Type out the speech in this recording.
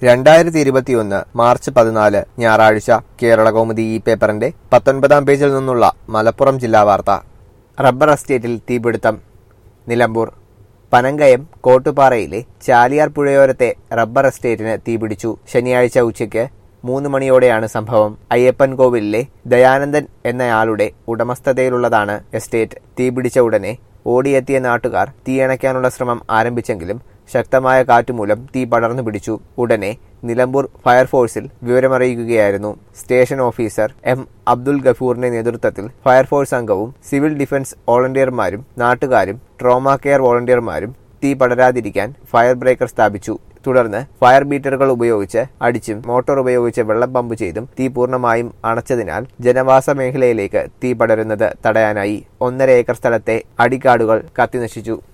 രണ്ടായിരത്തി ഇരുപത്തിയൊന്ന് മാർച്ച് പതിനാല് ഞായറാഴ്ച കേരള കൗമുദി ഈ പേപ്പറിന്റെ പത്തൊൻപതാം പേജിൽ നിന്നുള്ള മലപ്പുറം ജില്ലാ വാർത്ത റബ്ബർ എസ്റ്റേറ്റിൽ തീപിടുത്തം നിലമ്പൂർ പനങ്കയം കോട്ടുപാറയിലെ ചാലിയാർ പുഴയോരത്തെ റബ്ബർ എസ്റ്റേറ്റിന് തീപിടിച്ചു ശനിയാഴ്ച ഉച്ചയ്ക്ക് മൂന്ന് മണിയോടെയാണ് സംഭവം അയ്യപ്പൻ കോവിലിലെ ദയാനന്ദൻ എന്നയാളുടെ ഉടമസ്ഥതയിലുള്ളതാണ് എസ്റ്റേറ്റ് തീപിടിച്ച ഉടനെ ഓടിയെത്തിയ നാട്ടുകാർ തീയണയ്ക്കാനുള്ള ശ്രമം ആരംഭിച്ചെങ്കിലും ശക്തമായ കാറ്റുമൂലം തീ പടർന്നു പിടിച്ചു ഉടനെ നിലമ്പൂർ ഫയർഫോഴ്സിൽ വിവരമറിയിക്കുകയായിരുന്നു സ്റ്റേഷൻ ഓഫീസർ എം അബ്ദുൽ ഗഫൂറിന്റെ നേതൃത്വത്തിൽ ഫയർഫോഴ്സ് അംഗവും സിവിൽ ഡിഫൻസ് വോളണ്ടിയർമാരും നാട്ടുകാരും ട്രോമ കെയർ വോളണ്ടിയർമാരും തീ പടരാതിരിക്കാൻ ഫയർ ബ്രേക്കർ സ്ഥാപിച്ചു തുടർന്ന് ഫയർ ബീറ്ററുകൾ ഉപയോഗിച്ച് അടിച്ചും മോട്ടോർ ഉപയോഗിച്ച് വെള്ളം പമ്പ് ചെയ്തും തീ പൂർണ്ണമായും അണച്ചതിനാൽ ജനവാസ മേഖലയിലേക്ക് തീ പടരുന്നത് തടയാനായി ഒന്നര ഏക്കർ സ്ഥലത്തെ അടിക്കാടുകൾ കത്തിനശിച്ചു